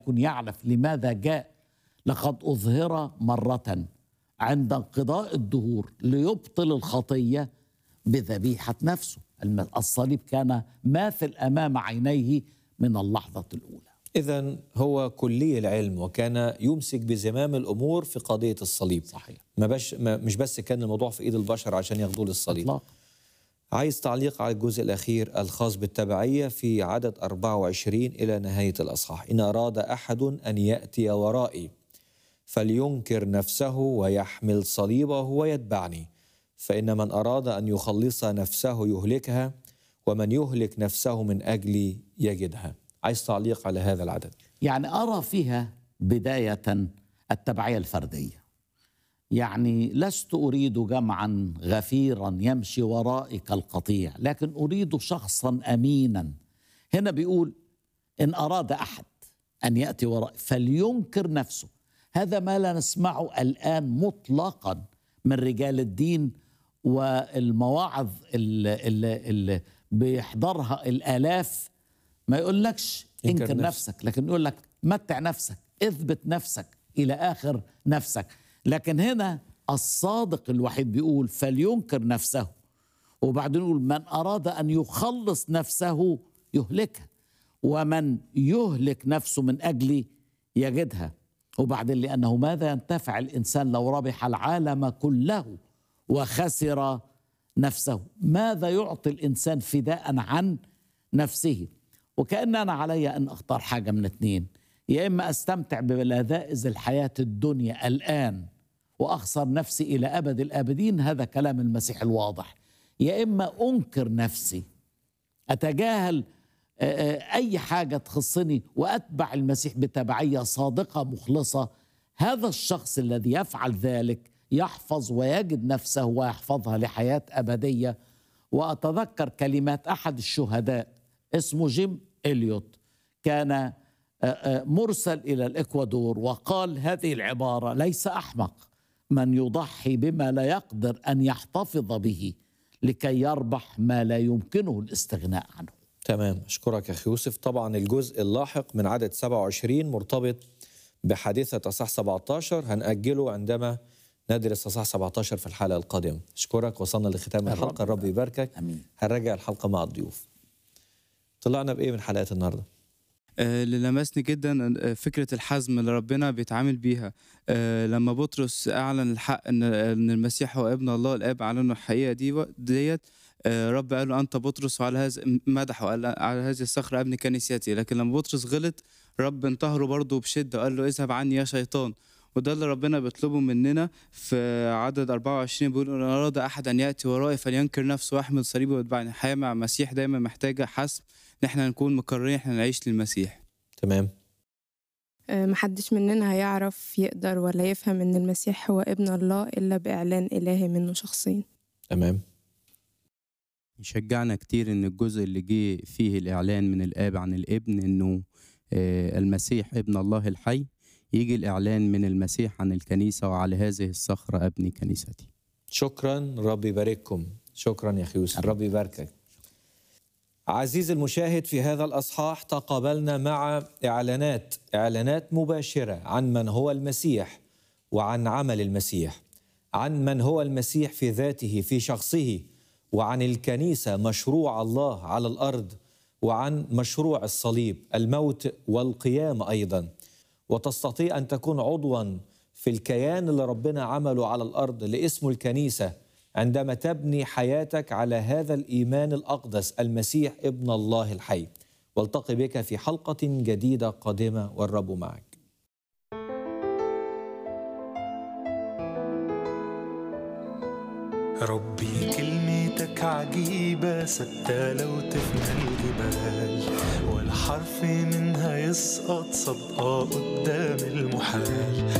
يكن يعرف لماذا جاء لقد أظهر مرة عند انقضاء الدهور ليبطل الخطية بذبيحة نفسه الم- الصليب كان ماثل أمام عينيه من اللحظة الأولى إذا هو كلي العلم وكان يمسك بزمام الأمور في قضية الصليب صحيح ما بش ما مش بس كان الموضوع في إيد البشر عشان ياخدوه للصليب إطلاق عايز تعليق على الجزء الأخير الخاص بالتبعية في عدد 24 إلى نهاية الأصحاح إن أراد أحد أن يأتي ورائي فلينكر نفسه ويحمل صليبه ويتبعني فإن من أراد أن يخلص نفسه يهلكها ومن يهلك نفسه من أجلي يجدها عايز تعليق على هذا العدد يعني أرى فيها بداية التبعية الفردية يعني لست أريد جمعا غفيرا يمشي ورائي كالقطيع لكن أريد شخصا أمينا هنا بيقول إن أراد أحد أن يأتي ورائي فلينكر نفسه هذا ما لا نسمعه الآن مطلقا من رجال الدين والمواعظ اللي, اللي, اللي بيحضرها الآلاف ما يقولكش انكر انكر نفسك. نفسك لكن يقول لك متع نفسك اثبت نفسك الى اخر نفسك لكن هنا الصادق الوحيد بيقول فلينكر نفسه وبعدين يقول من اراد ان يخلص نفسه يهلكها ومن يهلك نفسه من اجلي يجدها وبعدين لانه ماذا ينتفع الانسان لو ربح العالم كله وخسر نفسه ماذا يعطي الانسان فداء عن نفسه وكأن أنا علي أن أختار حاجة من اتنين يا إما أستمتع بلذائذ الحياة الدنيا الآن وأخسر نفسي إلى أبد الآبدين هذا كلام المسيح الواضح يا إما أنكر نفسي أتجاهل آه، آه، أي حاجة تخصني وأتبع المسيح بتبعية صادقة مخلصة هذا الشخص الذي يفعل ذلك يحفظ ويجد نفسه ويحفظها لحياة أبدية وأتذكر كلمات أحد الشهداء اسمه جيم إليوت كان آه، آه، مرسل إلى الإكوادور وقال هذه العبارة ليس أحمق من يضحي بما لا يقدر أن يحتفظ به لكي يربح ما لا يمكنه الاستغناء عنه تمام أشكرك يا أخي يوسف طبعا الجزء اللاحق من عدد 27 مرتبط بحادثة أصح 17 هنأجله عندما ندرس أصح 17 في الحلقة القادمة أشكرك وصلنا لختام الرب الحلقة الرب يباركك آمين. هنراجع الحلقة مع الضيوف طلعنا بإيه من حلقات النهاردة آه، اللي لمسني جدا آه، فكرة الحزم اللي ربنا بيتعامل بيها آه، لما بطرس أعلن الحق إن إن المسيح هو ابن الله الآب أعلنوا الحقيقة دي و- ديت آه، رب قال له أنت بطرس وعلى هذا مدحه قال على هذه الصخرة ابن كنيستي لكن لما بطرس غلط رب انتهره برضه بشدة وقال له اذهب عني يا شيطان وده اللي ربنا بيطلبه مننا في عدد 24 بيقول ان اراد احد ان ياتي ورائي فلينكر نفسه ويحمل صليبه ويتبعني الحياه مع المسيح دايما محتاجه حسم ان احنا نكون مقررين احنا نعيش للمسيح تمام آه، محدش مننا هيعرف يقدر ولا يفهم إن المسيح هو ابن الله إلا بإعلان إلهي منه شخصيا تمام يشجعنا كتير ان الجزء اللي جه فيه الاعلان من الاب عن الابن انه آه، المسيح ابن الله الحي يجي الاعلان من المسيح عن الكنيسه وعلى هذه الصخره ابني كنيستي شكرا رب يبارككم شكرا يا اخي يوسف رب يباركك عزيزي المشاهد في هذا الاصحاح تقابلنا مع اعلانات اعلانات مباشره عن من هو المسيح وعن عمل المسيح عن من هو المسيح في ذاته في شخصه وعن الكنيسه مشروع الله على الارض وعن مشروع الصليب الموت والقيام ايضا وتستطيع ان تكون عضوا في الكيان اللي ربنا عمله على الارض لاسمه الكنيسه عندما تبني حياتك على هذا الايمان الاقدس المسيح ابن الله الحي والتقي بك في حلقه جديده قادمه والرب معك ربي كلمتك عجيبة ثابتة لو تفنى الجبال ولا حرف منها يسقط صدقة قدام المحال